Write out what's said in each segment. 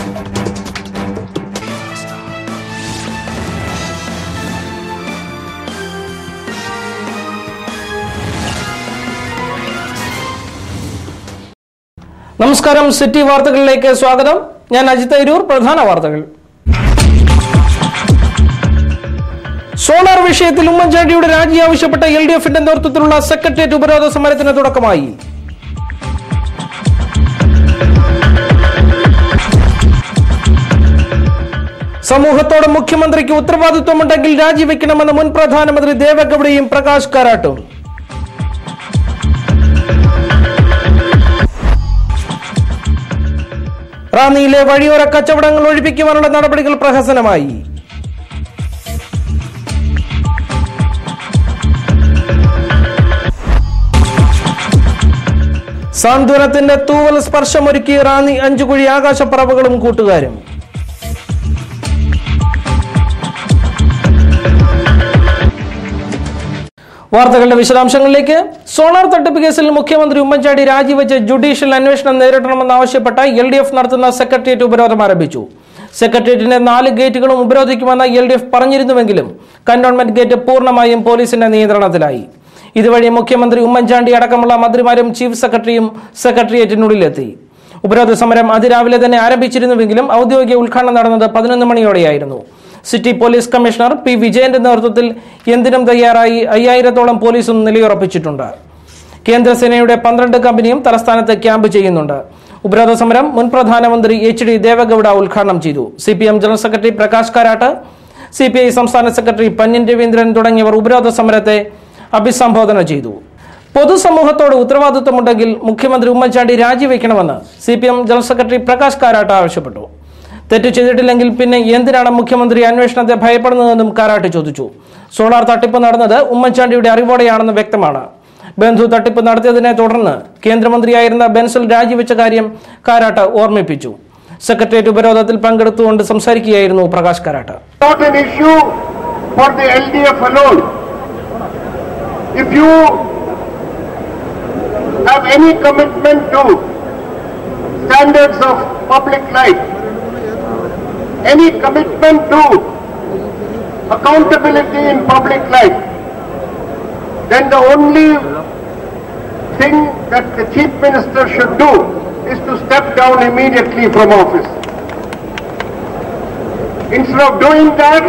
നമസ്കാരം സിറ്റി വാർത്തകളിലേക്ക് സ്വാഗതം ഞാൻ അജിത് അരൂർ പ്രധാന വാർത്തകൾ സോളാർ വിഷയത്തിൽ ഉമ്മൻചാണ്ടിയുടെ രാജി ആവശ്യപ്പെട്ട എൽ ഡി എഫിന്റെ നേതൃത്വത്തിലുള്ള സെക്രട്ടേറിയറ്റ് ഉപരോധ സമരത്തിന് തുടക്കമായി സമൂഹത്തോട് മുഖ്യമന്ത്രിക്ക് ഉത്തരവാദിത്വമുണ്ടെങ്കിൽ രാജിവെക്കണമെന്ന് മുൻ പ്രധാനമന്ത്രി ദേവഗൌഡയും പ്രകാശ് കാരാട്ടും റാന്നിയിലെ വഴിയോര കച്ചവടങ്ങൾ ഒഴിപ്പിക്കുവാനുള്ള നടപടികൾ പ്രഹസനമായി സാന്ത്വനത്തിന്റെ തൂവൽ സ്പർശമൊരുക്കി റാന്നി അഞ്ചുകുഴി ആകാശപ്പറവുകളും കൂട്ടുകാരും വാർത്തകളുടെ വിശദാംശങ്ങളിലേക്ക് സോളാർ തട്ടിപ്പ് കേസിൽ മുഖ്യമന്ത്രി ഉമ്മൻചാണ്ടി രാജിവെച്ച് ജുഡീഷ്യൽ അന്വേഷണം നേരിടണമെന്നാവശ്യപ്പെട്ട എൽ ഡി എഫ് നടത്തുന്ന സെക്രട്ടേറിയറ്റ് ഉപരോധം ആരംഭിച്ചു സെക്രട്ടേറിയറ്റിന്റെ നാല് ഗേറ്റുകളും ഉപരോധിക്കുമെന്ന് എൽ ഡി എഫ് പറഞ്ഞിരുന്നുവെങ്കിലും കന്റോൺമെന്റ് ഗേറ്റ് പൂർണ്ണമായും പോലീസിന്റെ നിയന്ത്രണത്തിലായി ഇതുവഴി മുഖ്യമന്ത്രി ഉമ്മൻചാണ്ടി അടക്കമുള്ള മന്ത്രിമാരും ചീഫ് സെക്രട്ടറിയും സെക്രട്ടേറിയറ്റിനുള്ളിലെത്തി ഉപരോധ സമരം അതിരാവിലെ തന്നെ ആരംഭിച്ചിരുന്നുവെങ്കിലും ഔദ്യോഗിക ഉദ്ഘാടനം നടന്നത് പതിനൊന്ന് മണിയോടെയായിരുന്നു സിറ്റി പോലീസ് കമ്മീഷണർ പി വിജയന്റെ നേതൃത്വത്തിൽ എന്തിനും തയ്യാറായി അയ്യായിരത്തോളം പോലീസും നിലയുറപ്പിച്ചിട്ടുണ്ട് കേന്ദ്രസേനയുടെ പന്ത്രണ്ട് കമ്പനിയും തലസ്ഥാനത്ത് ക്യാമ്പ് ചെയ്യുന്നുണ്ട് ഉപരോധ സമരം മുൻ പ്രധാനമന്ത്രി എച്ച് ഡി ദേവഗൌഡ ഉദ്ഘാടനം ചെയ്തു C P M general secretary Prakash Karat C P I സംസ്ഥാന സെക്രട്ടറി പന്യൻ രവീന്ദ്രൻ തുടങ്ങിയവർ ഉപരോധ സമരത്തെ അഭിസംബോധന ചെയ്തു പൊതുസമൂഹത്തോട് ഉത്തരവാദിത്വമുണ്ടെങ്കിൽ മുഖ്യമന്ത്രി ഉമ്മൻചാണ്ടി രാജിവെക്കണമെന്ന് C P M general secretary Prakash Karat ആവശ്യപ്പെട്ടു തെറ്റ് ചെയ്തിട്ടില്ലെങ്കിൽ പിന്നെ എന്തിനാണ് മുഖ്യമന്ത്രി അന്വേഷണത്തെ ഭയപ്പെടുന്നതെന്നും കാരാട്ട് ചോദിച്ചു സോളാർ തട്ടിപ്പ് നടന്നത് ഉമ്മൻചാണ്ടിയുടെ അറിവോടെയാണെന്ന് വ്യക്തമാണ് ബന്ധു തട്ടിപ്പ് നടത്തിയതിനെ തുടർന്ന് കേന്ദ്രമന്ത്രിയായിരുന്ന ബെൻസൽ രാജിവെച്ച കാര്യം കാരാട്ട് ഓർമ്മിപ്പിച്ചു സെക്രട്ടേറിയറ്റ് ഉപരോധത്തിൽ പങ്കെടുത്തുകൊണ്ട് സംസാരിക്കുകയായിരുന്നു Prakash Karat not an issue for the LDF alone. If you have any commitment to standards of public life, any commitment to accountability in public life, then the only thing that the chief minister should do is to step down immediately from office. Instead of doing that,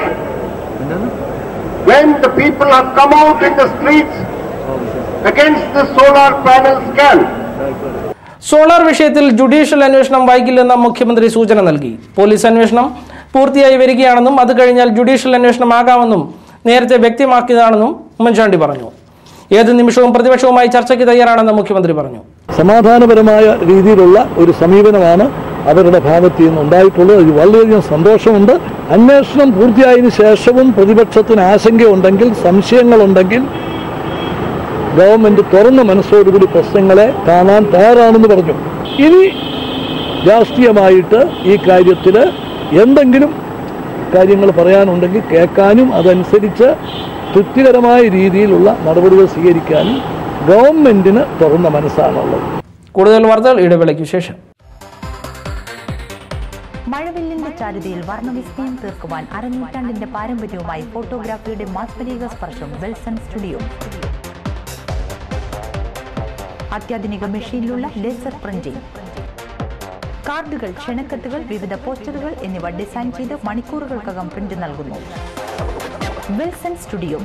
when the people have come out in the streets against the solar panel scam, solar വിഷയത്തിൽ ജുഡീഷ്യൽ അന്വേഷണം വൈകില്ലെന്ന് മുഖ്യമന്ത്രി സൂചന നൽകി police അന്വേഷണം പൂർത്തിയായി വരികയാണെന്നും അത് കഴിഞ്ഞാൽ ജുഡീഷ്യൽ അന്വേഷണം ആകാമെന്നും നേരത്തെ വ്യക്തമാക്കിയതാണെന്നും ഉമ്മൻചാണ്ടി പറഞ്ഞു ഏത് നിമിഷവും പ്രതിപക്ഷവുമായി ചർച്ചയ്ക്ക് തയ്യാറാണെന്ന് മുഖ്യമന്ത്രി പറഞ്ഞു സമാധാനപരമായ രീതിയിലുള്ള ഒരു സമീപനമാണ് അവരുടെ ഭാഗത്ത് നിന്ന് ഉണ്ടായിട്ടുള്ളത് അത് വളരെയധികം സന്തോഷമുണ്ട് അന്വേഷണം പൂർത്തിയായതിനു ശേഷവും പ്രതിപക്ഷത്തിന് ആശങ്കയുണ്ടെങ്കിൽ സംശയങ്ങളുണ്ടെങ്കിൽ ഗവൺമെന്റ് തുറന്ന മനസ്സോടുകൂടി പ്രശ്നങ്ങളെ കാണാൻ തയ്യാറാണെന്ന് പറഞ്ഞു ഇനി രാഷ്ട്രീയമായിട്ട് ഈ കാര്യത്തിൽ എന്തെങ്കിലും കാര്യങ്ങൾ പറയാനുണ്ടെങ്കിൽ കേൾക്കാനും അതനുസരിച്ച് തൃപ്തികരമായ രീതിയിലുള്ള നടപടികൾ സ്വീകരിക്കാനും ഗവൺമെന്റിന് തുറന്ന മനസ്സാണുള്ളത് കൂടുതൽ വാർത്തകൾ ഇടവേളയ്ക്ക് ശേഷം മഴവില്ലിന്റെ ചാരുതയിൽ വർണ്ണവിസ്മയം തീർക്കുവാൻ അരനൂറ്റാണ്ടിന്റെ പാരമ്പര്യവുമായി ഫോട്ടോഗ്രാഫിയുടെ മാസ്മരിക സ്പർശം വെൽസൺ സ്റ്റുഡിയോ അത്യാധുനിക മെഷീനിലുള്ള ലേസർ പ്രിന്റിംഗ് കാർഡുകൾ ക്ഷണക്കത്തുകൾ വിവിധ പോസ്റ്ററുകൾ എന്നിവ ഡിസൈൻ ചെയ്ത് മണിക്കൂറുകൾക്കകം പ്രിന്റ് നൽകുന്നു വിൽസൺ സ്റ്റുഡിയോ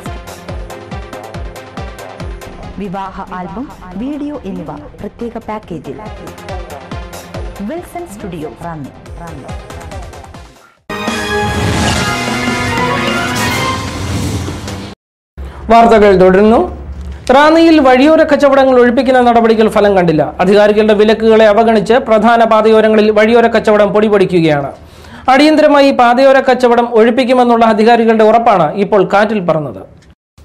വിവാഹ ആൽബം വീഡിയോ എന്നിവ പ്രത്യേക പാക്കേജിൽ വിൽസൺ സ്റ്റുഡിയോ റാന്നി റാന്നി വാർത്തകൾ തുടരുന്നു റാന്നിയിൽ വഴിയോര കച്ചവടങ്ങൾ ഒഴിപ്പിക്കുന്ന നടപടികൾ ഫലം കണ്ടില്ല അധികാരികളുടെ വിലക്കുകളെ അവഗണിച്ച് പ്രധാന പാതയോരങ്ങളിൽ വഴിയോര കച്ചവടം പൊടിപൊടിക്കുകയാണ് അടിയന്തരമായി പാതയോര കച്ചവടം ഒഴിപ്പിക്കുമെന്നുള്ള അധികാരികളുടെ ഉറപ്പാണ് ഇപ്പോൾ കാറ്റിൽ പറന്നത്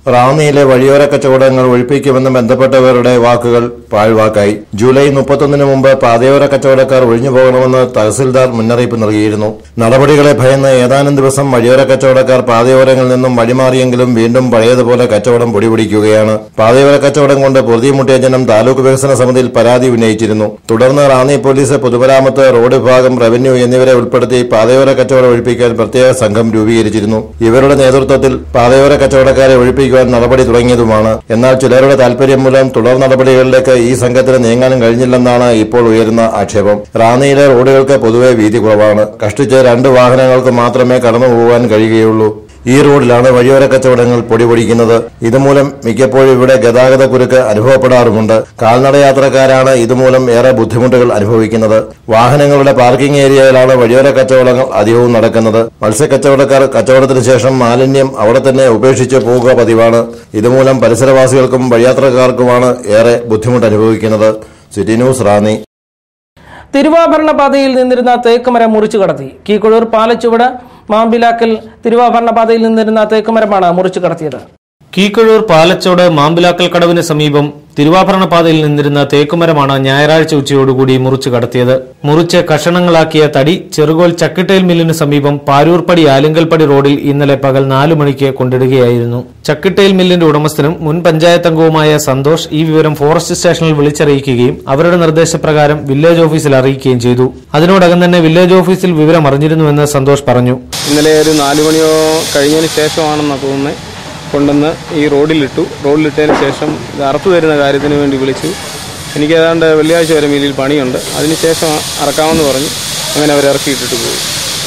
റാന്നിയിലെ വഴിയോര കച്ചവടങ്ങൾ ഒഴിപ്പിക്കുമെന്ന് ബന്ധപ്പെട്ടവരുടെ വാക്കുകൾ പാഴ്വാക്കായി ജൂലൈ മുപ്പത്തൊന്നിന് മുമ്പ് പാതയോര കച്ചവടക്കാർ ഒഴിഞ്ഞു പോകണമെന്ന് തഹസിൽദാർ മുന്നറിയിപ്പ് നൽകിയിരുന്നു നടപടികളെ ഭയന്ന് ഏതാനും ദിവസം വഴിയോര കച്ചവടക്കാർ പാതയോരങ്ങളിൽ നിന്നും വഴിമാറിയെങ്കിലും വീണ്ടും പഴയതുപോലെ കച്ചവടം പൊടിപിടിക്കുകയാണ് പാതയോര കച്ചവടം കൊണ്ട് പൊറുതിമുട്ടിയ ജനം താലൂക്ക് വികസന സമിതിയിൽ പരാതി ഉന്നയിച്ചിരുന്നു തുടർന്ന് റാന്നി പോലീസ് പൊതുമരാമത്ത് റോഡ് വിഭാഗം റവന്യൂ എന്നിവരെ ഉൾപ്പെടുത്തി പാതയോര കച്ചവടം ഒഴിപ്പിക്കാൻ പ്രത്യേക സംഘം രൂപീകരിച്ചിരുന്നു ഇവരുടെ നേതൃത്വത്തിൽ പാതയോര കച്ചവടക്കാരെ ഒഴിപ്പിക്കുവാൻ നടപടി തുടങ്ങിയതുമാണ് എന്നാൽ ചിലരുടെ താൽപര്യം മൂലം തുടർ നടപടികളിലേക്ക് ഈ സംഘത്തിന് നീങ്ങാനും കഴിഞ്ഞില്ലെന്നാണ് ഇപ്പോൾ ഉയരുന്ന ആക്ഷേപം റാന്നിയിലെ റോഡുകൾക്ക് പൊതുവെ വീതി കുറവാണ് കഷ്ടിച്ച് രണ്ട് വാഹനങ്ങൾക്ക് മാത്രമേ കടന്നു പോകാൻ കഴിയുകയുള്ളൂ ഈ റോഡിലാണ് വഴിയോര കച്ചവടങ്ങൾ പൊടിപൊടിക്കുന്നത് ഇതുമൂലം മിക്കപ്പോഴും ഇവിടെ ഗതാഗത കുരുക്ക് അനുഭവപ്പെടാറുമുണ്ട് കാൽനട യാത്രക്കാരാണ് ഇതുമൂലം ഏറെ ബുദ്ധിമുട്ടുകൾ അനുഭവിക്കുന്നത് വാഹനങ്ങളുടെ പാർക്കിംഗ് ഏരിയയിലാണ് വഴിയോര കച്ചവടങ്ങൾ അധികവും നടക്കുന്നത് മത്സ്യക്കച്ചവടക്കാർ കച്ചവടത്തിന് ശേഷം മാലിന്യം അവിടെ തന്നെ ഉപേക്ഷിച്ച് പോവുക പതിവാണ് ഇതുമൂലം പരിസരവാസികൾക്കും വഴിയാത്രക്കാർക്കുമാണ് ഏറെ ബുദ്ധിമുട്ട് അനുഭവിക്കുന്നത് സിറ്റി ന്യൂസ് റാന്നി തിരുവാഭരണ പാതയിൽ നിന്നിരുന്ന തേക്കുമരം മുറിച്ചു കടത്തി കീക്കുഴൂർ പാലച്ചുവട് മാമ്പിലാക്കൽ തിരുവാഭരണ പാതയിൽ നിന്നിരുന്ന തേക്കുമരമാണ് മുറിച്ചു കടത്തിയത് കീക്കഴൂർ പാലച്ചോട് മാമ്പിലാക്കൽ കടവിന് സമീപം തിരുവാഭരണ പാതയിൽ നിന്നിരുന്ന തേക്കുമരമാണ് ഞായറാഴ്ച ഉച്ചയോടുകൂടി മുറിച്ചു കടത്തിയത് മുറിച്ച് കഷണങ്ങളാക്കിയ തടി ചെറുകോൽ ചക്കിട്ടേൽ മില്ലിന് സമീപം പാരൂർപ്പടി ആലിങ്കൽപ്പടി റോഡിൽ ഇന്നലെ പകൽ നാലു മണിക്ക് കൊണ്ടിടുകയായിരുന്നു ചക്കിട്ടേൽ മില്ലിന്റെ ഉടമസ്ഥനും മുൻ പഞ്ചായത്ത് അംഗവുമായ സന്തോഷ് ഈ വിവരം ഫോറസ്റ്റ് സ്റ്റേഷനിൽ വിളിച്ചറിയിക്കുകയും അവരുടെ നിർദ്ദേശപ്രകാരം വില്ലേജ് ഓഫീസിൽ അറിയിക്കുകയും ചെയ്തു അതിനോടകം തന്നെ വില്ലേജ് ഓഫീസിൽ വിവരം അറിഞ്ഞിരുന്നുവെന്ന് സന്തോഷ് പറഞ്ഞു ഇന്നലെ ഒരു നാല് മണിയോ കഴിഞ്ഞതിന് ശേഷമാണെന്നാണ് തോന്നുന്നത് കൊണ്ടുവന്ന് ഈ റോഡിലിട്ടു റോഡിലിട്ടതിന് ശേഷം ഇത് അറുത്തു തരുന്ന കാര്യത്തിന് വേണ്ടി വിളിച്ചു എനിക്ക് ഏതാണ്ട് വെള്ളിയാഴ്ച വരെ മില്ലിൽ പണിയുണ്ട് അതിനുശേഷം അറക്കാമെന്ന് പറഞ്ഞു അങ്ങനെ അവർ ഇറക്കിയിട്ടിട്ട് പോയി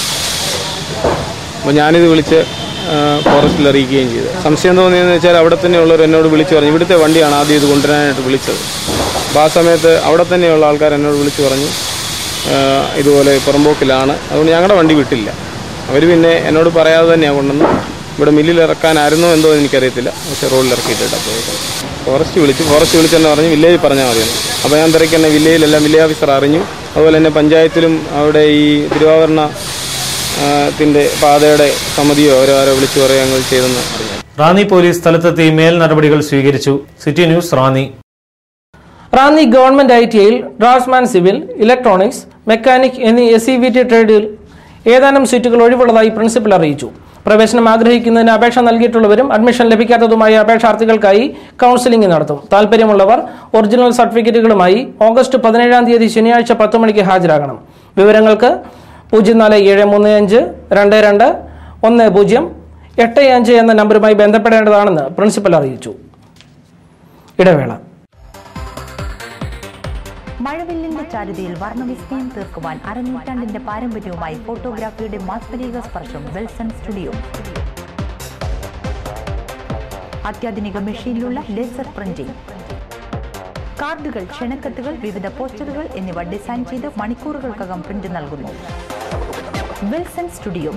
അപ്പോൾ ഞാനിത് വിളിച്ച് ആ, ഫോറസ്റ്റിൽ അറിയിക്കുകയും ചെയ്തു സംശയം തോന്നിയെന്ന് വെച്ചാൽ അവിടെ തന്നെയുള്ളവർ എന്നോട് വിളിച്ചു പറഞ്ഞു ഇവിടുത്തെ വണ്ടിയാണ് ആദ്യം ഇത് കൊണ്ടുവരാനായിട്ട് വിളിച്ചത് അപ്പോൾ ആ സമയത്ത് അവിടെ തന്നെയുള്ള ആൾക്കാർ എന്നോട് വിളിച്ചു പറഞ്ഞു ആ, ഇതുപോലെ പുറമ്പോക്കിലാണ് അതുകൊണ്ട് ഞങ്ങളുടെ വണ്ടി വിട്ടില്ല അവർ പിന്നെ എന്നോട് പറയാതെ തന്നെയാണ് കൊണ്ടുവന്ന് ഇവിടെ മില്ലിൽ ഇറക്കാനായിരുന്നോ എന്തോ എന്ന് എനിക്കറിയത്തില്ല പക്ഷേ റോഡിൽ ഇറക്കിയിട്ടിട്ടാണ് പോയത് ഫോറസ്റ്റ് വിളിച്ചു ഫോറസ്റ്റ് വിളിച്ചെന്ന് പറഞ്ഞ് വില്ലേജ് പറഞ്ഞാൽ മതിയെന്ന് അപ്പോൾ ഞാൻ തിരക്ക് തന്നെ വില്ലേജിലെല്ലാം വില്ലേജ് ഓഫീസർ അറിഞ്ഞു അതുപോലെ തന്നെ പഞ്ചായത്തിലും അവിടെ ഈ തിരുവാഭരണ ആ, ത്തിന്റെ പാതയുടെ സമിതിയോ ഓരോ ആരോ വിളിച്ചു പറയുക ഞങ്ങൾ ചെയ്തെന്ന് അറിഞ്ഞു റാന്നി പോലീസ് സ്ഥലത്തെത്തി മേൽ നടപടികൾ സ്വീകരിച്ചു city news Ranni Ranni government I T ഐയിൽ ഡ്രാഫ്റ്റ്സ്മാൻ സിവിൽ ഇലക്ട്രോണിക്സ് മെക്കാനിക് എന്നീ എസ് സി വി ടി ട്രേഡിൽ ഏതാനും സീറ്റുകൾ ഒഴിവുള്ളതായി പ്രിൻസിപ്പൽ അറിയിച്ചു പ്രവേശനം ആഗ്രഹിക്കുന്നതിന് അപേക്ഷ നൽകിയിട്ടുള്ളവരും അഡ്മിഷൻ ലഭിക്കാത്തതുമായ അപേക്ഷാർത്ഥികൾക്കായി കൗൺസിലിംഗ് നടത്തും താല്പര്യമുള്ളവർ ഒറിജിനൽ സർട്ടിഫിക്കറ്റുകളുമായി ഓഗസ്റ്റ് പതിനേഴാം തീയതി ശനിയാഴ്ച പത്ത് മണിക്ക് ഹാജരാകണം വിവരങ്ങൾക്ക് പൂജ്യം നാല് ഏഴ് മൂന്ന് അഞ്ച് രണ്ട് രണ്ട് ഒന്ന് പൂജ്യം എട്ട് അഞ്ച് എന്ന നമ്പറുമായി ബന്ധപ്പെടേണ്ടതാണെന്ന് പ്രിൻസിപ്പൽ അറിയിച്ചു ഇടവേള മഴവില്ലിന്റെ ചാരുതയിൽ വർണ്ണവിസ്മയം തീർക്കുവാൻ അരനൂറ്റാണ്ടിന്റെ പാരമ്പര്യവുമായി ഫോട്ടോഗ്രാഫിയുടെ മാസ്മരിക സ്പർശം വെൽസൺ സ്റ്റുഡിയോ അത്യാധുനിക മെഷീനിലുള്ള ലേസർ പ്രിന്റിംഗ് കാർഡുകൾ ക്ഷണക്കത്തുകൾ വിവിധ പോസ്റ്ററുകൾ എന്നിവ ഡിസൈൻ ചെയ്ത് മണിക്കൂറുകൾക്കകം പ്രിന്റ് നൽകുന്നു വിൽസൺ സ്റ്റുഡിയോ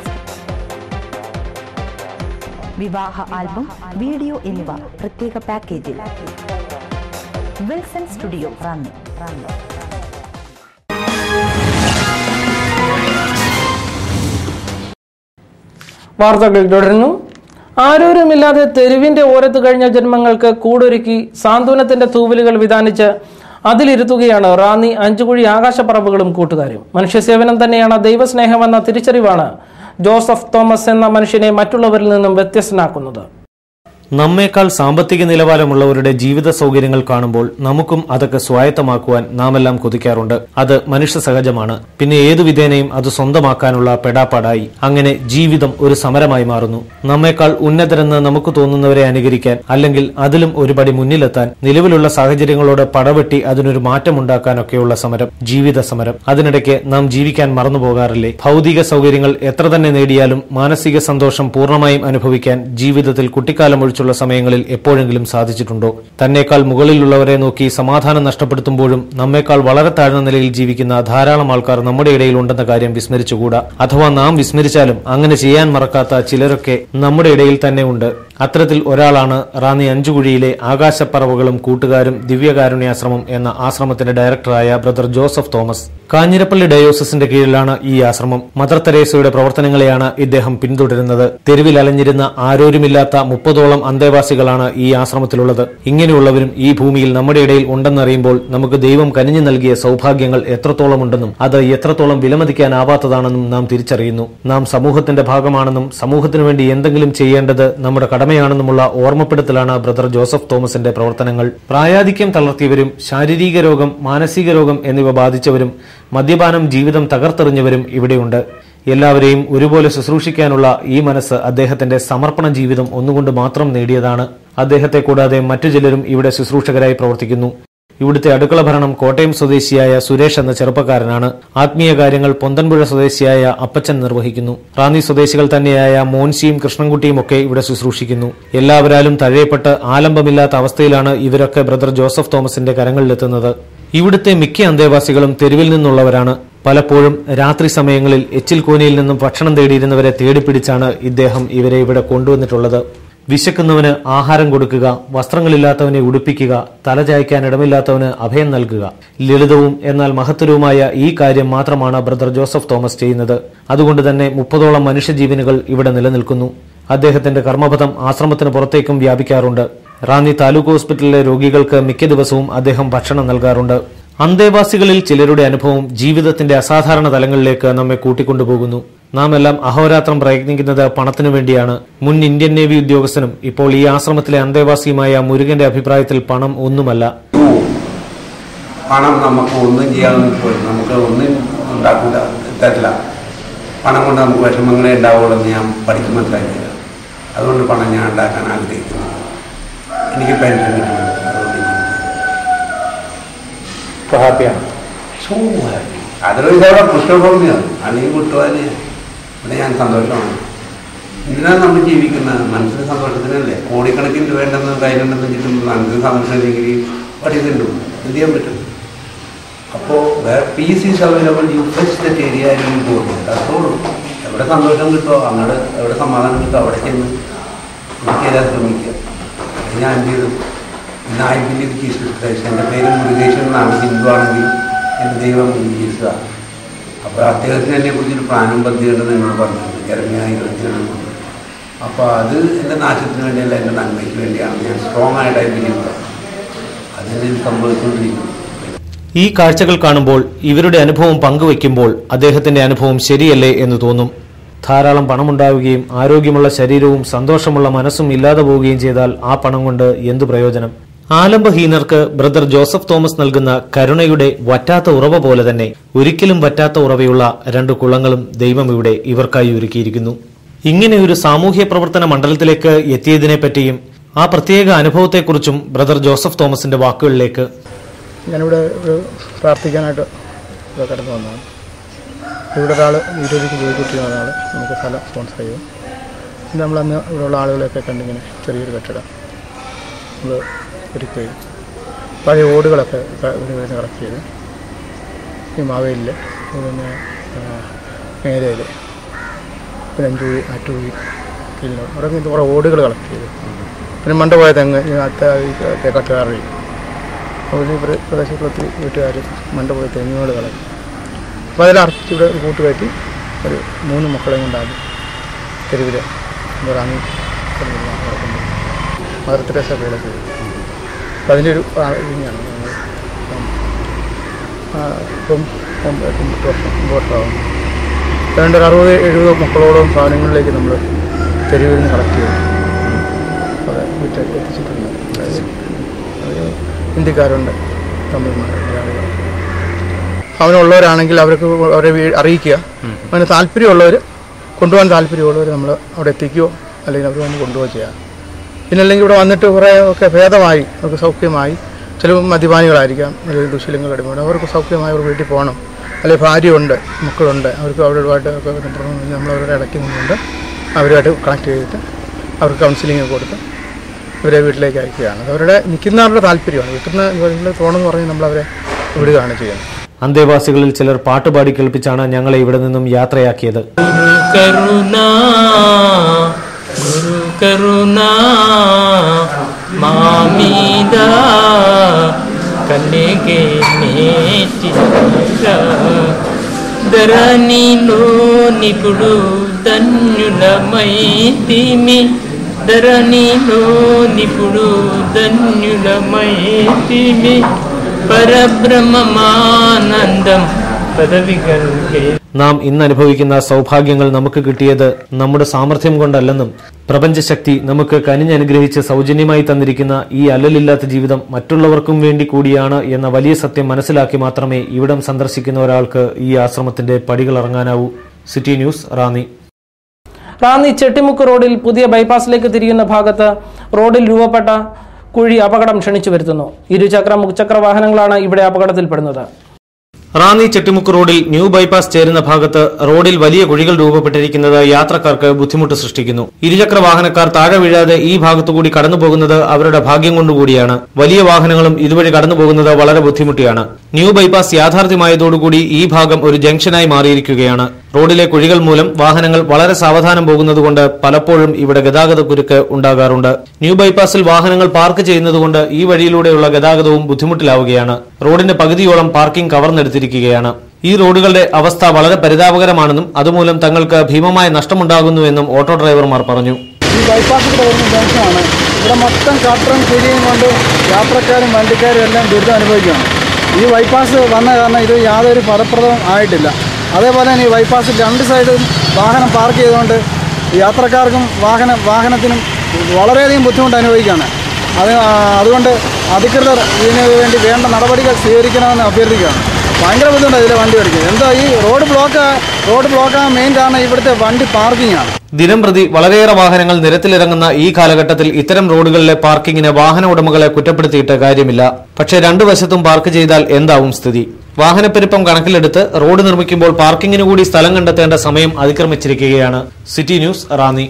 വിവാഹ ആൽബം വീഡിയോ എന്നിവ പ്രത്യേക പാക്കേജിൽ വിൽസൺ സ്റ്റുഡിയോ റാന്നി റാന്നി വാർത്തകൾ തുടരുന്നു ആരോരുമില്ലാതെ തെരുവിന്റെ ഓരത്ത് കഴിഞ്ഞ ജന്മങ്ങൾക്ക് കൂടൊരുക്കി സാന്ത്വനത്തിന്റെ തൂവലുകൾ വിധാനിച്ച് അതിലിരുത്തുകയാണ് റാന്നി അഞ്ചുകുഴി ആകാശപ്പറമ്പുകളും കൂട്ടുകാരും മനുഷ്യസേവനം തന്നെയാണ് ദൈവസ്നേഹമെന്ന തിരിച്ചറിവാണ് ജോസഫ് തോമസ് എന്ന മനുഷ്യനെ മറ്റുള്ളവരിൽ നിന്നും വ്യത്യസ്തനാക്കുന്നത് നമ്മേക്കാൾ സാമ്പത്തിക നിലവാരമുള്ളവരുടെ ജീവിത സൗകര്യങ്ങൾ കാണുമ്പോൾ നമുക്കും അതൊക്കെ സ്വായത്തമാക്കുവാൻ നാമെല്ലാം കൊതിക്കാറുണ്ട് അത് മനുഷ്യ സഹജമാണ് പിന്നെ ഏതു വിധേനയും അത് സ്വന്തമാക്കാനുള്ള പെടാപ്പാടായി അങ്ങനെ ജീവിതം ഒരു സമരമായി മാറുന്നു നമ്മേക്കാൾ ഉന്നതരെന്ന് നമുക്ക് തോന്നുന്നവരെ അനുകരിക്കാൻ അല്ലെങ്കിൽ അതിലും ഒരുപടി മുന്നിലെത്താൻ നിലവിലുള്ള സാഹചര്യങ്ങളോട് പടവെട്ടി അതിനൊരു മാറ്റമുണ്ടാക്കാനൊക്കെയുള്ള സമരം ജീവിത സമരം അതിനിടയ്ക്ക് നാം ജീവിക്കാൻ മറന്നുപോകാറില്ലേ ഭൗതിക സൗകര്യങ്ങൾ എത്ര തന്നെ നേടിയാലും മാനസിക സന്തോഷം പൂർണ്ണമായും അനുഭവിക്കാൻ ജീവിതത്തിൽ കുട്ടിക്കാലം ഒഴിച്ചുള്ള സമയങ്ങളിൽ എപ്പോഴെങ്കിലും സാധിച്ചിട്ടുണ്ടോ തന്നേക്കാൾ മുകളിലുള്ളവരെ നോക്കി സമാധാനം നഷ്ടപ്പെടുത്തുമ്പോഴും നമ്മേക്കാൾ വളരെ താഴ്ന്ന നിലയിൽ ജീവിക്കുന്ന ധാരാളം ആൾക്കാർ നമ്മുടെ ഇടയിൽ ഉണ്ടെന്ന കാര്യം വിസ്മരിച്ചുകൂടാ അഥവാ നാം വിസ്മരിച്ചാലും അങ്ങനെ ചെയ്യാൻ മറക്കാത്ത ചിലരൊക്കെ നമ്മുടെ ഇടയിൽ തന്നെ ഉണ്ട് അത്തരത്തിൽ ഒരാളാണ് റാന്നി അഞ്ചുകുഴിയിലെ ആകാശപ്പറവുകളും കൂട്ടുകാരും ദിവ്യകാരുണ്യാശ്രമം എന്ന ആശ്രമത്തിന്റെ ഡയറക്ടറായ ബ്രദർ ജോസഫ് തോമസ് കാഞ്ഞിരപ്പള്ളി ഡയോസസിന്റെ കീഴിലാണ് ഈ ആശ്രമം മദർ തെരേസയുടെ പ്രവർത്തനങ്ങളെയാണ് ഇദ്ദേഹം പിന്തുടരുന്നത് തെരുവിൽ അലഞ്ഞിരുന്ന ആരോരുമില്ലാത്ത മുപ്പതോളം അന്തേവാസികളാണ് ഈ ആശ്രമത്തിലുള്ളത് ഇങ്ങനെയുള്ളവരും ഈ ഭൂമിയിൽ നമ്മുടെ ഇടയിൽ ഉണ്ടെന്നറിയുമ്പോൾ നമുക്ക് ദൈവം കനിഞ്ഞു നൽകിയ സൗഭാഗ്യങ്ങൾ എത്രത്തോളം ഉണ്ടെന്നും അത് എത്രത്തോളം വിലമതിക്കാനാവാത്തതാണെന്നും നാം തിരിച്ചറിയുന്നു നാം സമൂഹത്തിന്റെ ഭാഗമാണെന്നും സമൂഹത്തിനു വേണ്ടി എന്തെങ്കിലും ചെയ്യേണ്ടത് നമ്മുടെ കടമയാണെന്നുമുള്ള ഓർമ്മപ്പെടുത്തലാണ് ബ്രദർ ജോസഫ് തോമസിന്റെ പ്രവർത്തനങ്ങൾ പ്രായാധിക്യം തളർത്തിയവരും ശാരീരിക രോഗം മാനസിക രോഗം എന്നിവ ബാധിച്ചവരും മദ്യപാനം ജീവിതം തകർത്തെറിഞ്ഞവരും ഇവിടെയുണ്ട് എല്ലാവരെയും ഒരുപോലെ ശുശ്രൂഷിക്കാനുള്ള ഈ മനസ്സ് അദ്ദേഹത്തിന്റെ സമർപ്പണ ജീവിതം ഒന്നുകൊണ്ട് മാത്രം നേടിയതാണ് അദ്ദേഹത്തെ കൂടാതെ മറ്റു ചിലരും ഇവിടെ ശുശ്രൂഷകരായി പ്രവർത്തിക്കുന്നു ഇവിടുത്തെ അടുക്കള ഭരണം കോട്ടയം സ്വദേശിയായ സുരേഷ് എന്ന ചെറുപ്പക്കാരനാണ് ആത്മീയ കാര്യങ്ങൾ പൊന്തൻപുഴ സ്വദേശിയായ അപ്പച്ചൻ നിർവഹിക്കുന്നു റാന്നി സ്വദേശികൾ തന്നെയായ മോൻസിയും കൃഷ്ണൻകുട്ടിയും ഒക്കെ ഇവിടെ ശുശ്രൂഷിക്കുന്നു എല്ലാവരാലും തഴയപ്പെട്ട് ആലംബമില്ലാത്ത അവസ്ഥയിലാണ് ഇവരൊക്കെ ബ്രദർ ജോസഫ് തോമസിന്റെ കരങ്ങളിലെത്തുന്നത് ഇവിടുത്തെ മിക്ക അന്തേവാസികളും തെരുവിൽ നിന്നുള്ളവരാണ് പലപ്പോഴും രാത്രി സമയങ്ങളിൽ എച്ചിൽ കോനിയിൽ നിന്നും ഭക്ഷണം തേടിയിരുന്നവരെ തേടിപ്പിടിച്ചാണ് ഇദ്ദേഹം ഇവരെ ഇവിടെ കൊണ്ടുവന്നിട്ടുള്ളത് വിശക്കുന്നവന് ആഹാരം കൊടുക്കുക വസ്ത്രങ്ങളില്ലാത്തവനെ ഉടുപ്പിക്കുക തലചായ്ക്കാൻ ഇടമില്ലാത്തവന് അഭയം നൽകുക ലളിതവും എന്നാൽ മഹത്തരവുമായ ഈ കാര്യം മാത്രമാണ് ബ്രദർ ജോസഫ് തോമസ് ചെയ്യുന്നത് അതുകൊണ്ട് തന്നെ മുപ്പതോളം മനുഷ്യജീവനുകൾ ഇവിടെ നിലനിൽക്കുന്നു അദ്ദേഹത്തിന്റെ കർമ്മപഥം ആശ്രമത്തിന് പുറത്തേക്കും വ്യാപിക്കാറുണ്ട് റാന്നി താലൂക്ക് ഹോസ്പിറ്റലിലെ രോഗികൾക്ക് മിക്ക ദിവസവും അദ്ദേഹം ഭക്ഷണം നൽകാറുണ്ട് അന്തേവാസികളിൽ ചിലരുടെ അനുഭവം ജീവിതത്തിന്റെ അസാധാരണ തലങ്ങളിലേക്ക് നമ്മെ കൂട്ടിക്കൊണ്ടുപോകുന്നു നാം എല്ലാം അഹോരാത്രം പ്രയത്നിക്കുന്നത് പണത്തിനു വേണ്ടിയാണ് മുൻ ഇന്ത്യൻ നേവി ഉദ്യോഗസ്ഥനും ഇപ്പോൾ ഈ ആശ്രമത്തിലെ അന്തേവാസിയുമായ മുരുകന്റെ അഭിപ്രായത്തിൽ പണം ഒന്നുമല്ല പണം നമുക്ക് ഒന്നും ചെയ്യാമെന്ന് പോയി നമുക്ക് ഒന്നും ഉണ്ടാക്കില്ല തരില്ല പണം കൊണ്ട് നമുക്ക് വിഷമങ്ങളെ ഉണ്ടാവുള്ളൂ എന്ന് ഞാൻ പഠിച്ചു മനസ്സിലാക്കിയില്ല അതുകൊണ്ട് പണം ഞാൻ ഉണ്ടാക്കാൻ ആഗ്രഹിക്കുന്നു എനിക്ക് പെൻഷൻ കിട്ടുന്നു അതുകൊണ്ട് ഞാൻ ഹാപ്പിയാണ് സോ ഹാപ്പി അതൊരു ഇതവിടെ കുഷ്ഠഭൂമിയാണ് അല്ലെങ്കിൽ കുട്ടുവാന് ഇവിടെ ഞാൻ സന്തോഷമാണ് എന്തിനാണ് നമ്മൾ ജീവിക്കുന്നത് മനസ്സിന് സന്തോഷത്തിനല്ലേ കോടിക്കണക്കിന് രൂപയുണ്ടെന്ന് കയ്യിലുണ്ടെന്ന് വെച്ചിട്ടും മനസ്സിന് സന്തോഷമില്ലെങ്കിൽ പഠിക്കുന്നുണ്ടോ എന്ത് ചെയ്യാൻ പറ്റും അപ്പോൾ peace is available you first that area you go അതോളൂ എവിടെ സന്തോഷം കിട്ടുമോ അങ്ങോട്ട് എവിടെ സമാധാനം കിട്ടുമോ അവിടെ ചെന്ന് നമുക്ക് ചെയ്താൽ ശ്രമിക്കുക അത് ഞാൻ ചെയ്തു ഇന്ന് ഐ ബിലീവ് ജീസസ് ക്രൈസ്റ്റ് എൻ്റെ പേര് മുരുകേശൻ എന്നാണ് ഹിന്ദു ആണെങ്കിൽ എൻ്റെ ദൈവം ജീസസാണ് അപ്പോൾ അദ്ദേഹത്തിന് എന്നെ കുറിച്ചൊരു പ്ലാനും പദ്ധതിയുണ്ടെന്ന് എന്നോട് പറഞ്ഞത് ഇറങ്ങിയ ഇരുപത്തിരണ്ട് അപ്പോൾ അത് എൻ്റെ നാശത്തിന് വേണ്ടിയല്ല എൻ്റെ നന്മയ്ക്ക് വേണ്ടിയാണ് ഞാൻ സ്ട്രോങ് ആയിട്ട് ഐ ബിലീവ് അതിന് സംഭവിച്ചുകൊണ്ടിരിക്കുന്നു ഈ കാഴ്ചകൾ കാണുമ്പോൾ ഇവരുടെ അനുഭവം പങ്കുവെക്കുമ്പോൾ അദ്ദേഹത്തിന്റെ അനുഭവം ശരിയല്ലേ എന്ന് തോന്നും ധാരാളം പണമുണ്ടാവുകയും ആരോഗ്യമുള്ള ശരീരവും സന്തോഷമുള്ള മനസ്സും ഇല്ലാതെ പോവുകയും ചെയ്താൽ ആ പണം കൊണ്ട് എന്തു പ്രയോജനം ആലംബഹീനർക്ക് ബ്രദർ ജോസഫ് തോമസ് നൽകുന്ന കരുണയുടെ വറ്റാത്ത ഉറവ പോലെ തന്നെ ഒരിക്കലും വറ്റാത്ത ഉറവയുള്ള രണ്ട് കുളങ്ങളും ദൈവം ഇവിടെ ഇവർക്കായി ഒരുക്കിയിരിക്കുന്നു ഇങ്ങനെ ഒരു സാമൂഹ്യ പ്രവർത്തന മണ്ഡലത്തിലേക്ക് എത്തിയതിനെപ്പറ്റിയും ആ പ്രത്യേക അനുഭവത്തെക്കുറിച്ചും ബ്രദർ ജോസഫ് തോമസിന്റെ വാക്കുകളിലേക്ക് ഞാനിവിടെ ഒരു പ്രാർത്ഥിക്കാനായിട്ട് ഇവിടെ കടന്നു വന്നതാണ് ഇവിടെ ഒരാൾ വീട്ടിലേക്ക് ജോലിക്കുട്ടിയ ഒരാൾ നമുക്ക് സ്ഥലം സ്പോൺസർ ചെയ്തു പിന്നെ നമ്മളന്ന് ഇവിടെയുള്ള ആളുകളെയൊക്കെ കണ്ടിങ്ങനെ ചെറിയൊരു കെട്ടിടം നമ്മൾ ഒരുക്കുകയും പഴയ ഓടുകളൊക്കെ ക- ഇവിടെ നിന്ന് കളക്ട് ചെയ്ത് ഈ മാവേലിൽ പിന്നെ മേലയിൽ പിന്നെ അഞ്ചുഴി ആറ്റുഴി കില്ലോട് അവിടെ നിന്ന് കുറേ ഓടുകൾ കളക്ട് ചെയ്തു പിന്നെ മണ്ടപോയ തെങ്ങ് ഈ അത്ത ഈ തേക്കാട്ടുകാറി അതുപോലെ ഇവിടെ പ്രദേശത്തുള്ള ഒത്തിരി വീട്ടുകാർ മണ്ടപോയ തെങ്ങുകൾ കളഞ്ഞു അപ്പോൾ അതിൽ അർപ്പിച്ച് ഇവിടെ ഒരു കൂട്ട് കയറ്റി ഒരു മൂന്ന് മക്കളെയും കൊണ്ടാണ് തെരുവിൽ റാന്നി മദർ തെരേസ കോളേജ് ചെയ്തു അപ്പോൾ അതിൻ്റെ ഒരു ഇതിനെയാണ് ഞങ്ങൾ ഇപ്പം, ആ, ഇപ്പം ഒമ്പത് എട്ട് വർഷം ഒമ്പത് വർഷമാകും ഏതാണ്ട് ഒരു അറുപത് എഴുപത് മക്കളോളം സാധനങ്ങളിലേക്ക് നമ്മൾ തെരുവിൽ നിന്ന് കളക്ട് ചെയ്തു അത് വിറ്റ് എത്തിച്ചിട്ടുണ്ട് അതായത് ഒരു ഹിന്ദിക്കാരുണ്ട് തമിഴ്മാർ മലയാളികൾ അവനുള്ളവരാണെങ്കിൽ അവർക്ക് അവരെ വീ- അറിയിക്കുക അവന് താല്പര്യമുള്ളവർ കൊണ്ടുപോകാൻ താല്പര്യമുള്ളവർ നമ്മൾ അവിടെ എത്തിക്കുകയോ അല്ലെങ്കിൽ അവർ വന്ന് കൊണ്ടുപോവുകയോ ചെയ്യാം പിന്നെ അല്ലെങ്കിൽ ഇവിടെ വന്നിട്ട് കുറേ ഒക്കെ ഭേദമായി അവർക്ക് സൗഖ്യമായി ചില മദ്യപാനികളായിരിക്കാം അല്ലെങ്കിൽ ദുശീലങ്ങൾ അടിമയാണ് അവർക്ക് സൗഖ്യമായി അവർ വീട്ടിൽ പോകണം അല്ലെങ്കിൽ ഭാര്യയുണ്ട് മക്കളുണ്ട് അവർക്ക് അവരുമായിട്ട് ഒക്കെ ബന്ധപ്പെടണം നമ്മൾ അവരുടെ ഇടയ്ക്ക് നിന്നുകൊണ്ട് അവരുമായിട്ട് കണക്ട് ചെയ്തിട്ട് അവർക്ക് കൗൺസിലിംഗ് കൊടുത്ത് ഇവരെ വീട്ടിലേക്ക് അയക്കുകയാണ് അത് അവരുടെ നിൽക്കുന്നവരുടെ താല്പര്യമാണ് വീട്ടിൽ നിന്ന് വീട്ടിൽ പോകണമെന്ന് പറഞ്ഞ് നമ്മളവരെ വിടുകയാണ് ചെയ്യുന്നത് അന്തേവാസികളിൽ ചിലർ പാട്ടുപാടി കേൾപ്പിച്ചാണ് ഞങ്ങളെ ഇവിടെ നിന്നും യാത്രയാക്കിയത് കരുണ ഗുരു కరుణా మా మీద కన్నిగే నేటిగా ధరణిలో నిపుడు ధన్యులమైతిమి ధరణిలో నిపుడు ధన్యులమైతిమి പരബ്രഹ്മമാനന്ദം പദവികൾക്കേ നാം ഇന്ന് അനുഭവിക്കുന്ന സൗഭാഗ്യങ്ങൾ നമുക്ക് കിട്ടിയത് നമ്മുടെ സാമർഥ്യം കൊണ്ടല്ലെന്നും പ്രപഞ്ചശക്തി നമുക്ക് കനിഞ്ഞനുഗ്രഹിച്ച് സൗജന്യമായി തന്നിരിക്കുന്ന ഈ അല്ലലില്ലാത്ത ജീവിതം മറ്റുള്ളവർക്കും വേണ്ടി കൂടിയാണ് എന്ന വലിയ സത്യം മനസ്സിലാക്കി മാത്രമേ ഇവിടം സന്ദർശിക്കുന്ന ഒരാൾക്ക് ഈ ആശ്രമത്തിന്റെ പടികൾ ഇറങ്ങാനാവൂ സിറ്റി ന്യൂസ് റാന്നി റാന്നി ചെട്ടിമുക്ക് റോഡിൽ പുതിയ ബൈപ്പാസിലേക്ക് തിരിയുന്ന ഭാഗത്ത് റോഡിൽ രൂപപ്പെട്ട കുഴി അപകടം ക്ഷണിച്ചു വരുത്തുന്നു ഇരുചക്ര മുച്ചക്ര വാഹനങ്ങളാണ് ഇവിടെ അപകടത്തിൽപ്പെടുന്നത് റാന്നി ചെട്ടിമുക്ക് റോഡിൽ ന്യൂ ബൈപ്പാസ് ചേരുന്ന ഭാഗത്ത് റോഡിൽ വലിയ കുഴികൾ രൂപപ്പെട്ടിരിക്കുന്നത് യാത്രക്കാർക്ക് ബുദ്ധിമുട്ട് സൃഷ്ടിക്കുന്നു ഇരുചക്ര വാഹനക്കാർ താഴെ വീഴാതെ ഈ ഭാഗത്തുകൂടി കടന്നു പോകുന്നത് അവരുടെ ഭാഗ്യം കൊണ്ടുകൂടിയാണ് വലിയ വാഹനങ്ങളും ഇതുവഴി കടന്നു പോകുന്നത് വളരെ ബുദ്ധിമുട്ടിയാണ് ന്യൂ ബൈപ്പാസ് യാഥാർത്ഥ്യമായതോടുകൂടി ഈ ഭാഗം ഒരു ജംഗ്ഷനായി മാറിയിരിക്കുകയാണ് റോഡിലെ കുഴികൾ മൂലം വാഹനങ്ങൾ വളരെ സാവധാനം പോകുന്നതുകൊണ്ട് പലപ്പോഴും ഇവിടെ ഗതാഗത കുരുക്ക് ഉണ്ടാകാറുണ്ട് ന്യൂ ബൈപ്പാസിൽ വാഹനങ്ങൾ പാർക്ക് ചെയ്യുന്നതുകൊണ്ട് ഈ വഴിയിലൂടെയുള്ള ഗതാഗതവും ബുദ്ധിമുട്ടിലാവുകയാണ് റോഡിന്റെ പകുതിയോളം പാർക്കിംഗ് കവർന്നെടുത്തിരിക്കുകയാണ് ഈ റോഡുകളുടെ അവസ്ഥ വളരെ പരിതാപകരമാണെന്നും അതുമൂലം തങ്ങൾക്ക് ഭീമമായ നഷ്ടമുണ്ടാകുന്നുവെന്നും ഓട്ടോ ഡ്രൈവർമാർ പറഞ്ഞു ഈ ബൈപ്പാസിൽ കൂടെ വരുന്ന ജംഗ്ഷനാണ് ഇവിടെ മൊത്തം കട്ടറും കുഴിയും കൊണ്ട് യാത്രക്കാരും വണ്ടിക്കാരും എല്ലാം ദുരിതം അനുഭവിക്കുകയാണ് ഈ ബൈപ്പാസ് വന്ന കാരണം ഇത് യാതൊരു ഫലപ്രദം ആയിട്ടില്ല അതേപോലെ തന്നെ ഈ ബൈപ്പാസിൽ രണ്ട് സൈഡും വാഹനം പാർക്ക് ചെയ്തുകൊണ്ട് യാത്രക്കാർക്കും വാഹന വാഹനത്തിനും വളരെയധികം ബുദ്ധിമുട്ട് അനുഭവിക്കുകയാണ് അത് ആ, അതുകൊണ്ട് അധികൃതർ ഇതിനു വേണ്ടി വേണ്ട നടപടികൾ സ്വീകരിക്കണമെന്ന് അഭ്യർത്ഥിക്കുകയാണ് ഭയങ്കര ബുദ്ധിമുട്ടാണ് ഇതിലെ വണ്ടി ഓടിക്കുന്നത് എന്താ ഈ റോഡ് ബ്ലോക്ക് റോഡ് ബ്ലോക്കാകാൻ മെയിൻ കാരണം ഇവിടുത്തെ വണ്ടി പാർക്കിംഗ് ആണ് ദിനം പ്രതി വളരെയേറെ വാഹനങ്ങൾ നിരത്തിലിറങ്ങുന്ന ഈ കാലഘട്ടത്തിൽ ഇത്തരം റോഡുകളിലെ പാർക്കിങ്ങിന് വാഹന ഉടമകളെ കുറ്റപ്പെടുത്തിയിട്ട് കാര്യമില്ല പക്ഷേ രണ്ടു വശത്തും പാർക്ക് ചെയ്താൽ എന്താവും സ്ഥിതി വാഹനപ്പെരുപ്പം കണക്കിലെടുത്ത് റോഡ് നിർമ്മിക്കുമ്പോൾ പാർക്കിങ്ങിന് കൂടി സ്ഥലം കണ്ടെത്തേണ്ട സമയം അതിക്രമിച്ചിരിക്കുകയാണ് city news Ranni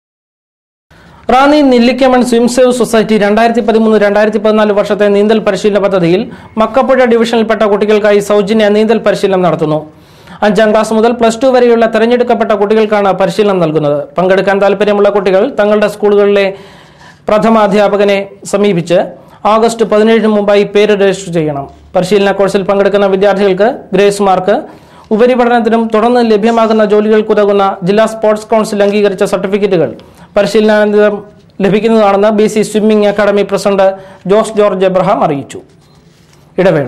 Ranni Nellikkamon swim save society രണ്ടായിരത്തി പതിമൂന്ന് രണ്ടായിരത്തി പതിനാല് വർഷത്തെ നീന്തൽ പരിശീലന പദ്ധതിയിൽ മക്കപ്പുഴ ഡിവിഷനിൽപ്പെട്ട കുട്ടികൾക്കായി സൗജന്യ നീന്തൽ പരിശീലനം നടത്തുന്നു അഞ്ചാം ക്ലാസ് മുതൽ പ്ലസ് ടു വരെയുള്ള തെരഞ്ഞെടുക്കപ്പെട്ട കുട്ടികൾക്കാണ് പരിശീലനം നൽകുന്നത് പങ്കെടുക്കാൻ താൽപ്പര്യമുള്ള കുട്ടികൾ തങ്ങളുടെ സ്കൂളുകളിലെ പ്രഥമാധ്യാപകനെ സമീപിച്ച് ആഗസ്റ്റ് പതിനേഴിന് മുമ്പായി പേര് രജിസ്റ്റർ ചെയ്യണം പരിശീലന കോഴ്സിൽ പങ്കെടുക്കുന്ന വിദ്യാർത്ഥികൾക്ക് ഗ്രേസ് മാർക്ക് ഉപരിപഠനത്തിനും തുടർന്ന് ലഭ്യമാകുന്ന ജോലികൾക്കുതകുന്ന ജില്ലാ സ്പോർട്സ് കൗൺസിൽ അംഗീകരിച്ച സർട്ടിഫിക്കറ്റുകൾ പരിശീലനാനന്തരം ലഭിക്കുന്നതാണെന്ന് B C swimming academy president Jose George Abraham അറിയിച്ചു ഇടവേള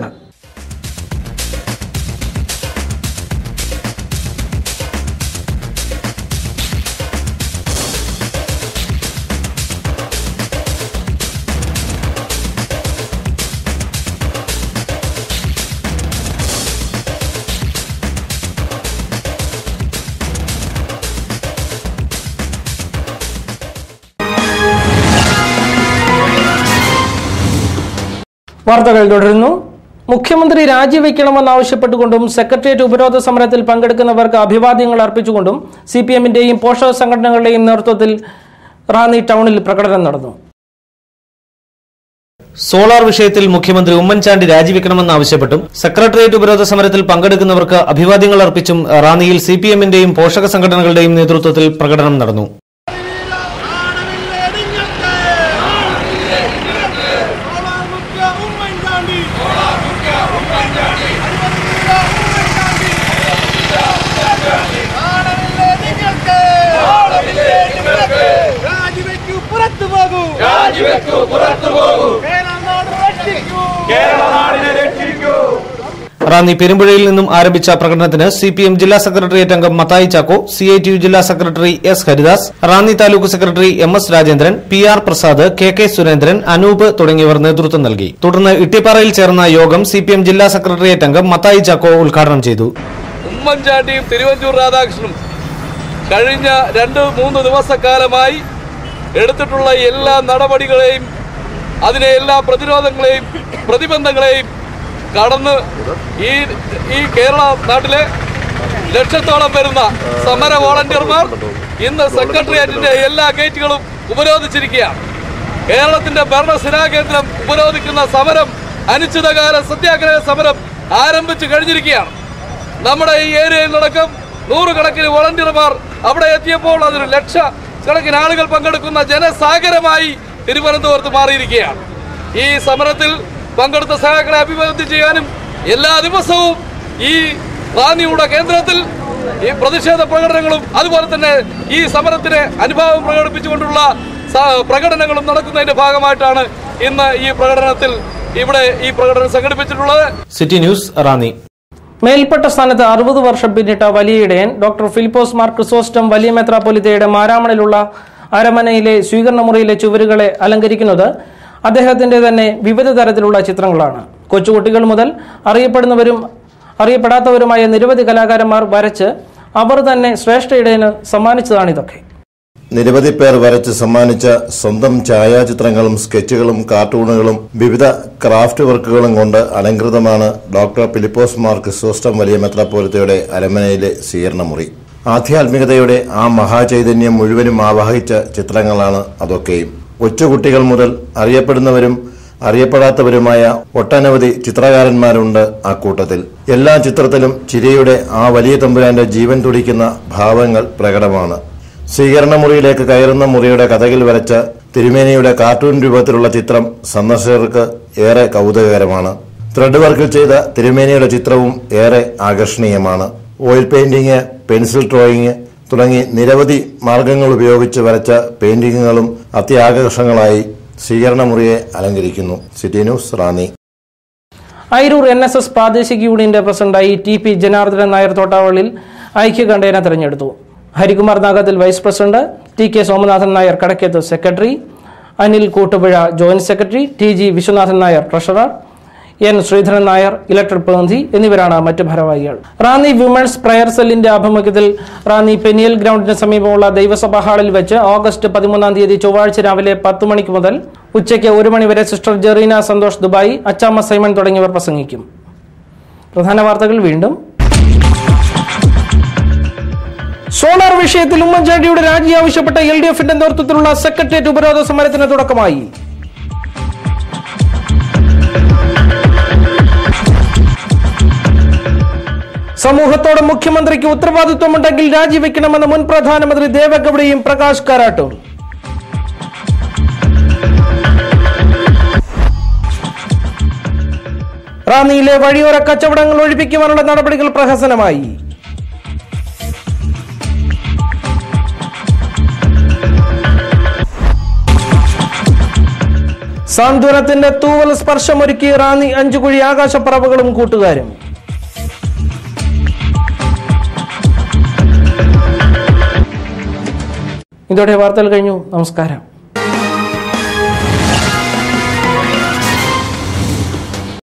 വാർത്തകൾ തുടരുന്നു മുഖ്യമന്ത്രി രാജിവെക്കണമെന്നാവശ്യപ്പെട്ടുകൊണ്ടും സെക്രട്ടേറിയറ്റ് ഉപരോധ സമരത്തിൽ പങ്കെടുക്കുന്നവർക്ക് അഭിവാദ്യങ്ങൾ അർപ്പിച്ചുകൊണ്ടും സി പി എമ്മിന്റെയും പോഷക സംഘടനകളുടെയും നേതൃത്വത്തിൽ റാന്നി ടൗണിൽ പ്രകടനം നടന്നു സോളാർ വിഷയത്തിൽ മുഖ്യമന്ത്രി ഉമ്മൻചാണ്ടി രാജിവെക്കണമെന്നാവശ്യപ്പെട്ടും സെക്രട്ടേറിയറ്റ് ഉപരോധ സമരത്തിൽ പങ്കെടുക്കുന്നവർക്ക് അഭിവാദ്യങ്ങൾ അർപ്പിച്ചും റാന്നിയിൽ സി പി എമ്മിന്റെയും പോഷക സംഘടനകളുടെയും നേതൃത്വത്തിൽ പ്രകടനം നടന്നു പുറത്തു പോകൂ രാജിവെക്കൂ പുറത്തു പോകൂ കേരളനാട് രക്ഷിക്കൂ കേരളനാടിനെ രക്ഷിക്കൂ റാന്നി പെരുമ്പുഴയിൽ നിന്നും ആരംഭിച്ച പ്രകടനത്തിന് സി പി എം ജില്ലാ സെക്രട്ടേറിയറ്റ് അംഗം Mathai Chacko C I T U ജില്ലാ secretary S Haridas Ranni taluk secretary M S Rajendran P R Prasad K K Surendran Anoop തുടങ്ങിയവർ നേതൃത്വം നൽകി തുടർന്ന് ഇട്ടിപ്പാറയിൽ ചേർന്ന യോഗം സി പി എം ജില്ലാ സെക്രട്ടേറിയറ്റ് അംഗം മത്തായി ചാക്കോ ഉദ്ഘാടനം ചെയ്തു ഉമ്മൻചാണ്ടിയും തിരുവഞ്ചൂർ രാധാകൃഷ്ണനും കഴിഞ്ഞ രണ്ട് മൂന്ന് ദിവസക്കാലമായി എടുത്തിട്ടുള്ള എല്ലാ നടപടികളെയും അതിലെ എല്ലാ പ്രതിരോധങ്ങളെയും പ്രതിബന്ധങ്ങളെയും കടന്ന് ഈ ഈ കേരള നാട്ടിലെ ലക്ഷത്തോളം വരുന്ന സമര വോളണ്ടിയർമാർ ഇന്ന് സെക്രട്ടേറിയറ്റിന്റെ എല്ലാ ഗേറ്റുകളും ഉപരോധിച്ചിരിക്കുകയാണ് കേരളത്തിന്റെ ഭരണസിരാ കേന്ദ്രം ഉപരോധിക്കുന്ന സമരം അനിശ്ചിതകാല സത്യാഗ്രഹ സമരം ആരംഭിച്ചു കഴിഞ്ഞിരിക്കുകയാണ് നമ്മുടെ ഈ ഏരിയയിൽ നടക്കം നൂറുകണക്കിന് വോളണ്ടിയർമാർ അവിടെ എത്തിയപ്പോൾ അതൊരു ലക്ഷ കണക്കിന് ആളുകൾ പങ്കെടുക്കുന്ന ജനസാഗരമായി തിരുവനന്തപുരത്ത് മാറിയിരിക്കുകയാണ് ഈ സമരത്തിൽ പങ്കെടുത്ത സഹാക്കളെ അഭിവാദ്യം ചെയ്യാനും എല്ലാ ദിവസവും ഈ റാന്നിയുടെ കേന്ദ്രത്തിൽ ഈ പ്രതിഷേധ പ്രകടനങ്ങളും അതുപോലെ തന്നെ ഈ സമരത്തിന് അനുഭാവം പ്രകടിപ്പിച്ചുകൊണ്ടുള്ള സ- പ്രകടനങ്ങളും നടക്കുന്നതിന്റെ ഭാഗമായിട്ടാണ് ഇന്ന് ഈ പ്രകടനത്തിൽ ഇവിടെ ഈ പ്രകടനം സംഘടിപ്പിച്ചിട്ടുള്ളത് സിറ്റി ന്യൂസ് റാന്നി മേൽപ്പെട്ട സ്ഥാനത്ത് അറുപത് വർഷം പിന്നിട്ട വലിയ ഇടയൻ ഡോക്ടർ ഫിലിപ്പോസ് മാർ ക്രിസോസ്റ്റം വലിയ മെത്രാപ്പൊലിത്തയുടെ മാരാമണിലുള്ള അരമനയിലെ സ്വീകരണ മുറിയിലെ ചുവരുകളെ അലങ്കരിക്കുന്നത് അദ്ദേഹത്തിന്റെ തന്നെ വിവിധ തരത്തിലുള്ള ചിത്രങ്ങളാണ് കൊച്ചുകുട്ടികൾ മുതൽ അറിയപ്പെടുന്നവരും അറിയപ്പെടാത്തവരുമായ നിരവധി കലാകാരന്മാർ വരച്ച് അവർ തന്നെ ശ്രേഷ്ഠ ഇടയന് സമ്മാനിച്ചതാണിതൊക്കെ നിരവധി പേർ വരച്ച് സമ്മാനിച്ച സ്വന്തം ഛായാചിത്രങ്ങളും സ്കെച്ചുകളും കാർട്ടൂണുകളും വിവിധ ക്രാഫ്റ്റ് വർക്കുകളും കൊണ്ട് അലങ്കൃതമാണ് ഡോക്ടർ ഫിലിപ്പോസ് മാർ ക്രിസോസ്റ്റം വലിയ മെത്രാപ്പോലത്തയുടെ അരമനയിലെ സ്വീകരണമുറി ആധ്യാത്മികതയുടെ ആ മഹാചൈതന്യം മുഴുവനും ആവാഹിച്ച ചിത്രങ്ങളാണ് അതൊക്കെയും കൊച്ചുകുട്ടികൾ മുതൽ അറിയപ്പെടുന്നവരും അറിയപ്പെടാത്തവരുമായ ഒട്ടനവധി ചിത്രകാരന്മാരുണ്ട് ആ കൂട്ടത്തിൽ എല്ലാ ചിത്രത്തിലും ചിരിയുടെ ആ വലിയ തമ്പുരാന്റെ ജീവൻ തുടിക്കുന്ന ഭാവങ്ങൾ പ്രകടമാണ് സ്വീകരണമുറിയിലേക്ക് കയറുന്ന മുറിയുടെ കഥകിൽ വരച്ച തിരുമേനിയുടെ കാർട്ടൂൺ രൂപത്തിലുള്ള ചിത്രം സന്ദർശകർക്ക് ഏറെ കൗതുകകരമാണ് ത്രെഡ് വർക്കിൽ ചെയ്ത തിരുമേനിയുടെ ചിത്രവും ഏറെ ആകർഷണീയമാണ് ഓയിൽ പെയിന്റിംഗ് പെൻസിൽ ഡ്രോയിങ് തുടങ്ങി നിരവധി മാർഗങ്ങൾ ഉപയോഗിച്ച് വരച്ച പെയിന്റിങ്ങുകളും അത്യാകർഷങ്ങളായി സ്വീകരണമുറിയെ അലങ്കരിക്കുന്നു city news Ranni Ayroor N S S പ്രാദേശിക യൂണിയന്റെ പ്രസിഡന്റായി ടി പി ജനാർദ്ദനൻ നായർ തോട്ടാവളിൽ ഐക്യകണ്ഠേന തെരഞ്ഞെടുത്തു ഹരികുമാർ നാഗത്തിൽ vice president T K Somanathan Nair Kadakkath secretary Anil Koottupuzha joint secretary T G Viswanathan Nair treasurer N Sreedharan Nair electric പ്രതിനിധി എന്നിവരാണ് മറ്റ് ഭാരവാഹികൾ റാന്നി വിമൻസ് പ്രയർ സെല്ലിന്റെ ആഭിമുഖ്യത്തിൽ റാന്നി പെനിയൽ ഗ്രൗണ്ടിന് സമീപമുള്ള ദൈവസഭാ ഹാളിൽ വെച്ച് ഓഗസ്റ്റ് പതിമൂന്നാം തീയതി ചൊവ്വാഴ്ച രാവിലെ പത്ത് മണിക്ക് മുതൽ ഉച്ചയ്ക്ക് ഒരു മണിവരെ sister Jerina Santhosh Dubai Achamma Simon തുടങ്ങിയവർ പ്രസംഗിക്കും പ്രധാന വാർത്തകൾ വീണ്ടും സോളാർ വിഷയത്തിൽ ഉമ്മൻചാണ്ടിയുടെ രാജി ആവശ്യപ്പെട്ട എൽ ഡി എഫിന്റെ നേതൃത്വത്തിലുള്ള സെക്രട്ടേറിയറ്റ് ഉപരോധ സമരത്തിന് തുടക്കമായി സമൂഹത്തോട് മുഖ്യമന്ത്രിക്ക് ഉത്തരവാദിത്വമുണ്ടെങ്കിൽ രാജിവെക്കണമെന്ന് മുൻ പ്രധാനമന്ത്രി ദേവഗൌഡയും പ്രകാശ് കാരാട്ടും റാന്നിയിലെ വഴിയോര കച്ചവടങ്ങൾ ഒഴിപ്പിക്കുവാനുള്ള നടപടികൾ പ്രഹസനമായി സാന്ത്വനത്തിന്റെ തൂവൽ സ്പർശമൊരുക്കി റാന്നി അഞ്ചുകുഴി ആകാശപ്പറവുകളും കൂട്ടുകാരും ഇതോടെ വാർത്തകൾ കഴിഞ്ഞു നമസ്കാരം